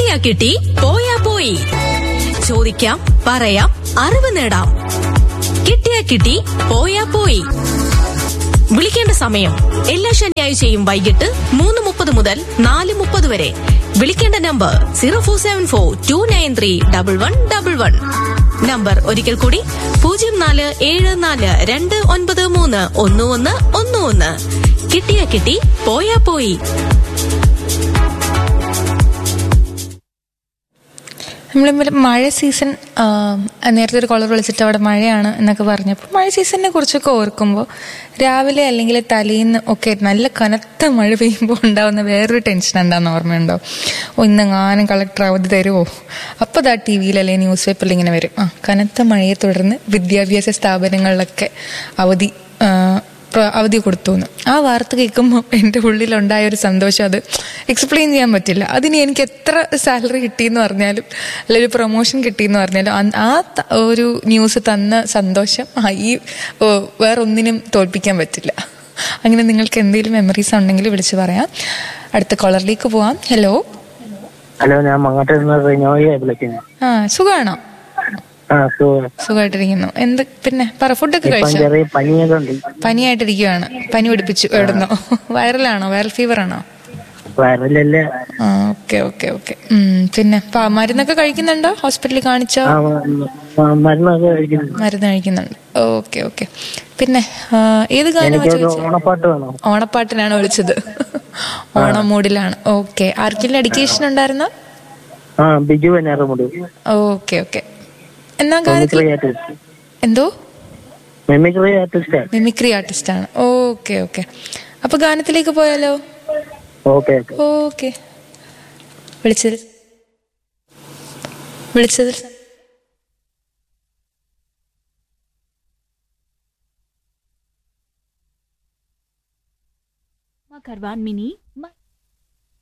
കിട്ടിയാ കിട്ടി പോയാ പോയി ചോദിക്കാം പറയാം അറിവ് നേടാം കിട്ടിയാ കിട്ടി പോയാ പോയി വിളിക്കേണ്ട സമയം എല്ലാ ശനിയാഴ്ചയും വൈകിട്ട് മൂന്ന് മുപ്പത് മുതൽ നാല് മുപ്പത് വരെ വിളിക്കേണ്ട number zero four seven four two nine three double one double one number ഒരിക്കൽ കൂടി പൂജ്യം നാല് ഏഴ് നാല് രണ്ട് ഒൻപത് മൂന്ന് ഒന്ന് ഒന്ന് ഒന്ന് ഒന്ന് കിട്ടിയാ കിട്ടി പോയാ പോയി നമ്മളിവിടെ മഴ സീസൺ ആ, നേരത്തെ ഒരു കോളർ വിളിച്ചിട്ട് അവിടെ മഴയാണ് എന്നൊക്കെ പറഞ്ഞപ്പോൾ മഴ സീസണിനെ കുറിച്ചൊക്കെ ഓർക്കുമ്പോൾ രാവിലെ അല്ലെങ്കിൽ തലേന്ന് ഒക്കെ നല്ല കനത്ത മഴ പെയ്യുമ്പോൾ ഉണ്ടാവുന്ന വേറൊരു ടെൻഷൻ എന്താണെന്ന് ഓർമ്മയുണ്ടോ ഓ ഇന്നെങ്ങാനും കളക്ടർ അവധി തരുമോ അപ്പോൾ ദാ ടി വിയിൽ അല്ലെങ്കിൽ ന്യൂസ് പേപ്പറിൽ ഇങ്ങനെ വരും ആ കനത്ത മഴയെ തുടർന്ന് വിദ്യാഭ്യാസ സ്ഥാപനങ്ങളിലൊക്കെ അവധി ആ, പ്ര- അവധി കൊടുത്തു എന്ന് ആ വാർത്ത കേൾക്കുമ്പോൾ എൻ്റെ ഉള്ളിലുണ്ടായ ഒരു സന്തോഷം അത് എക്സ്പ്ലെയിൻ ചെയ്യാൻ പറ്റില്ല അതിന് എനിക്ക് എത്ര സാലറി കിട്ടിയെന്ന് പറഞ്ഞാലും അല്ലെങ്കിൽ ഒരു പ്രൊമോഷൻ കിട്ടിയെന്ന് പറഞ്ഞാലും അന്ന് ആ ത- ഒരു ന്യൂസ് തന്ന സന്തോഷം ആ ഈ ഓ, വേറൊന്നിനും തോൽപ്പിക്കാൻ പറ്റില്ല അങ്ങനെ നിങ്ങൾക്ക് എന്തെങ്കിലും മെമ്മറീസ് ഉണ്ടെങ്കിൽ വിളിച്ച് പറയാം അടുത്ത കോളറിലേക്ക് പോവാം ഹലോ ഹലോ ഞാൻ മങ്ങാട്ട് നിന്ന് റിനോയെ വിളിക്കുന്നു ആ സുഖമാണോ ആ സുഖം സുഖമായിട്ടിരിക്കുന്നു എന്ത് പിന്നെ പറ ഫുഡൊക്കെ ഇപ്പം കഴിച്ചോ ചെറിയ പനിയൊക്കെ ഉണ്ട് പനിയായിട്ടിരിക്കുവാണ് പനി പിടിപ്പിച്ചു എവിടുന്നോ വൈറലാണോ വൈറൽ ഫീവർ ആണോ വയറിലല്ലേ ആ ഓക്കെ ഓക്കെ ഓക്കെ പിന്നെ പ- മരുന്നൊക്കെ കഴിക്കുന്നുണ്ടോ ഹോസ്പിറ്റലിൽ കാണിച്ചോ ആ മ- മരുന്നൊക്കെ കഴിക്കുന്നു മരുന്ന് കഴിക്കുന്നുണ്ട് ഓക്കെ ഓക്കെ പിന്നെ ആ, ഏത് ഗാനമാണ് എനിക്കൊരു ചോദിച്ചത് ഓണപ്പാട്ട് വേണം ഓണപ്പാട്ടിനാണ് വിളിച്ചത് ഓണം മൂഡിലാണ് ഓക്കെ ആർക്കെങ്കിലും ഡെഡിക്കേഷൻ ഉണ്ടായിരുന്നോ ആ ബിജു വെനാറുമുടി ഓക്കെ ഓക്കെ എന്നാ ഗാനത്തിൽ മിമിക്രി ആർട്ടിസ്റ്റ് എന്തോ മിമിക്രി ആർട്ടിസ്റ്റ് മിമിക്രി ആർട്ടിസ്റ്റ് ആണ് ഓക്കെ ഓക്കെ അപ്പൊ ഗാനത്തിലേക്ക് പോയാലോ ഓക്കെ ഓക്കെ ഓക്കെ വിളിച്ചത് വിളിച്ചത് Karwan Mini